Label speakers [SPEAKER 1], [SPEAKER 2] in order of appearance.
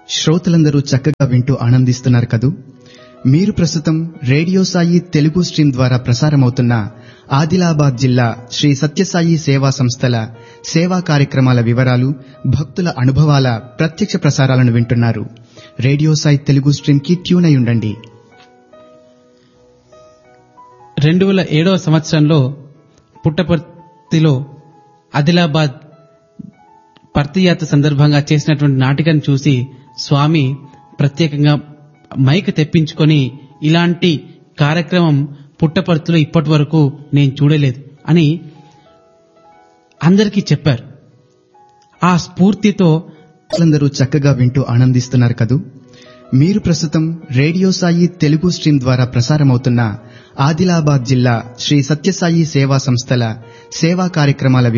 [SPEAKER 1] శ్రోతలందరూ చక్కగా వింటూ ఆనందిస్తున్నారు కదూ మీరు ప్రస్తుతం రేడియో సాయి తెలుగు స్ట్రీమ్ ద్వారా ప్రసారమవుతున్న ఆదిలాబాద్ జిల్లా శ్రీ సత్యసాయి సేవా సంస్థల సేవా కార్యక్రమాల వివరాలు భక్తుల అనుభవాల ప్రత్యక్ష ప్రసారాలను వింటున్నారు రేడియో సాయి తెలుగు స్ట్రీమ్ కి ట్యూన్ అయి ఉండండి
[SPEAKER 2] రెండు వేల ఏడవ సంవత్సరంలో పుట్టపర్తిలో ఆదిలాబాద్ పర్తియాత్ర సందర్భంగా చేసినటువంటి నాటికను చూసి స్వామి ప్రత్యేకంగా మైక్ తెప్పించుకొని ఇలాంటి కార్యక్రమం పుట్టపర్తిలో ఇప్పటి వరకు నేను చూడలేదు అని అందరికీ చెప్పారు ఆ స్ఫూర్తితో
[SPEAKER 1] అందరూ చక్కగా వింటూ ఆనందిస్తున్నారు కదూ మీరు ప్రస్తుతం రేడియో సాయి తెలుగు స్ట్రీమ్ ద్వారా ప్రసారమవుతున్న ఆదిలాబాద్ జిల్లా శ్రీ సత్యసాయి సేవా సంస్థల సేవా కార్యక్రమాల